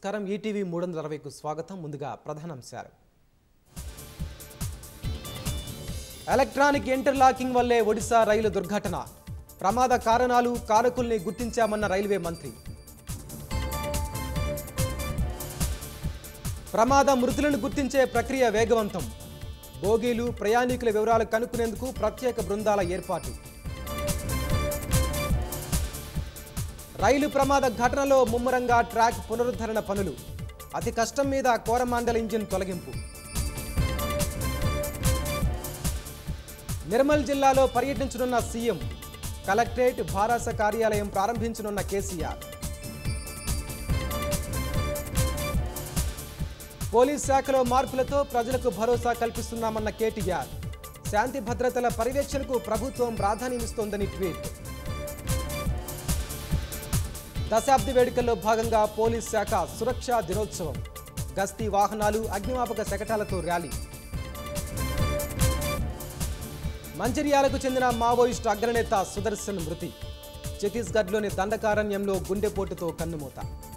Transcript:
నమస్కారం ఈటీవీ మూడు వందల అరవైకు స్వాగతం ముందుగా ప్రధానాంశాలు ఎలక్ట్రానిక్ ఇంటర్లాకింగ్ వల్లే ఒడిశా రైలు దుర్ఘటన ప్రమాద కారణాలు కారకుల్ని గుర్తించామన్న రైల్వే మంత్రి ప్రమాద మృతులను గుర్తించే ప్రక్రియ వేగవంతం బోగీలు ప్రయాణికుల వివరాలు కనుక్కునేందుకు ప్రత్యేక బృందాల ఏర్పాటు రైలు ప్రమాద ఘటనలో ముమ్మరంగా ట్రాక్ పునరుద్ధరణ పనులు అతి కష్టం మీద కోరమాండల ఇంజిన్ తొలగింపు నిర్మల్ జిల్లాలో పర్యటించనున్న సీఎం కలెక్టరేట్ భారాస కార్యాలయం ప్రారంభించనున్న కేసీఆర్ పోలీస్ శాఖలో మార్పులతో ప్రజలకు భరోసా కల్పిస్తున్నామన్న కేటీఆర్ శాంతి భద్రతల పర్యవేక్షణకు ప్రభుత్వం ప్రాధాన్యమిస్తోందని ట్వీట్ దశాబ్ది వేడుకల్లో భాగంగా పోలీస్ శాఖ సురక్షా దినోత్సవం గస్తీ వాహనాలు అగ్నిమాపక శకటాలతో ర్యాలీ మంచిర్యాలకు చెందిన మావోయిస్టు అగ్రనేత సుదర్శన్ మృతి ఛత్తీస్గఢ్లోని దండకారణ్యంలో గుండెపోటుతో కన్నుమూత